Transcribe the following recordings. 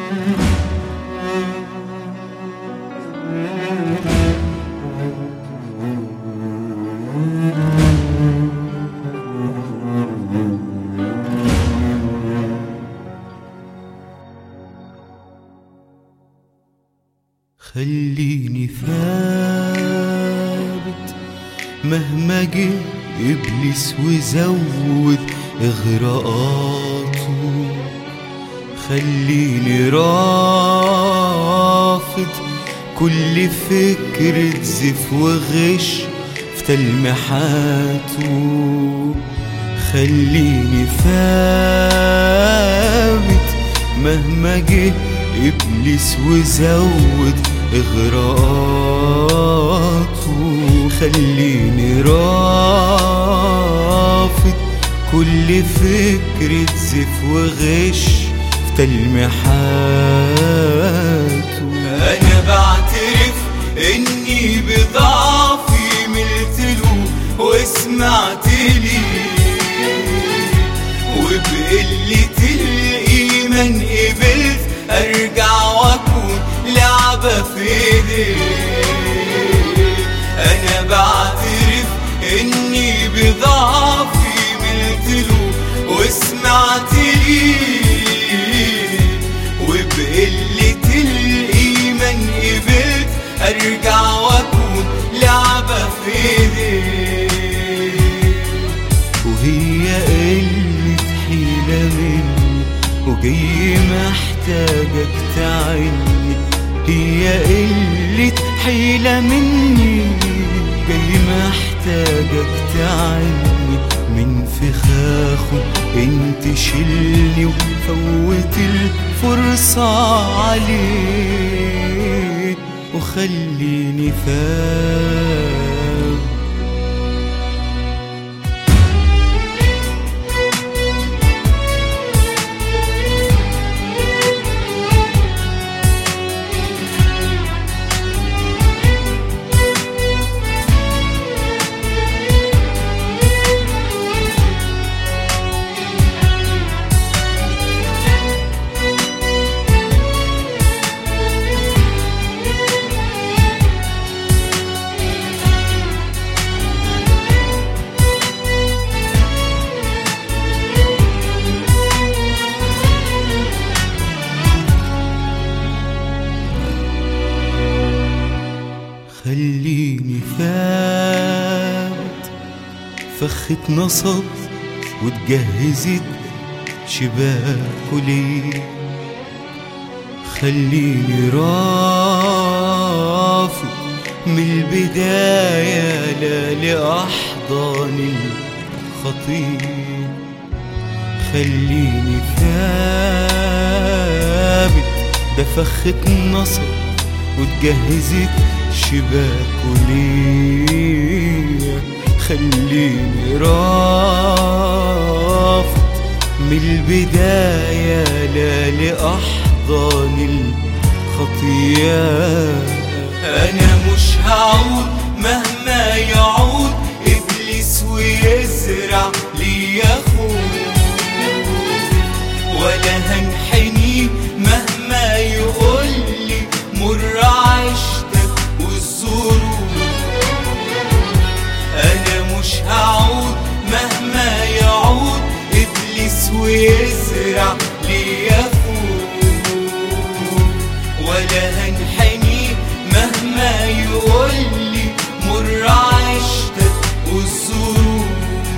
خليني ثابت مهما جه إبليس وزود إغراءاته خليني رافض كل فكرة زف وغش في تلميحاته خليني ثابت مهما جه إبليس وزود إغراءاته خليني رافض كل فكرة زف وغش في تلميحاته أنا بعترف إني بضعفي ملتله وسمعت لي وبقلة الإيمان قبلت أرجع وأكون لعبة في إيديك أنا بعترف إني بضعفي ملتله وسمعت لي وبقلة الإيمان قبلت أرجع وأكون لعبة في إيديك وهي قلة حيلة مني وجاي محتاجك تعني هي قلة حيلة مني جاي محتاجك تعني من فخاخه انت شيلني وفوت الفرصة عليك وخليني فاهم خليني ثابت فخة نصب وتجهزت شباكه ليه خليني رافض من البداية لا لأحضان الخطير خليني ثابت ده فخة نصب وتجهزت شباكه ليه خليني رافض من البداية لا لأحضان الخطيئات أنا مش هعود مهما يعود إبليس ويزرع لي خوف ولا هنحني مهما يقولي مر عشتك والظروف انا مش هعود مهما يعود ابليس ويزرع ليا خوف ولا هنحني مهما يقولي مر عشتك والظروف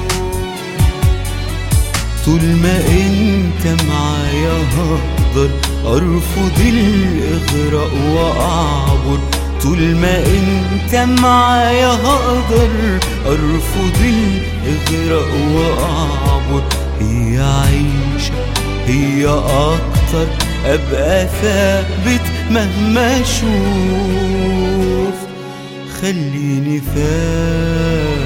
طول ما انت معايا هقدر ارفض الاغراء واعبر طول ما انت معايا هقدر ارفض الاغراء واعبر هي عيشة هي اكتر ابقى ثابت مهما اشوف خليني ثابت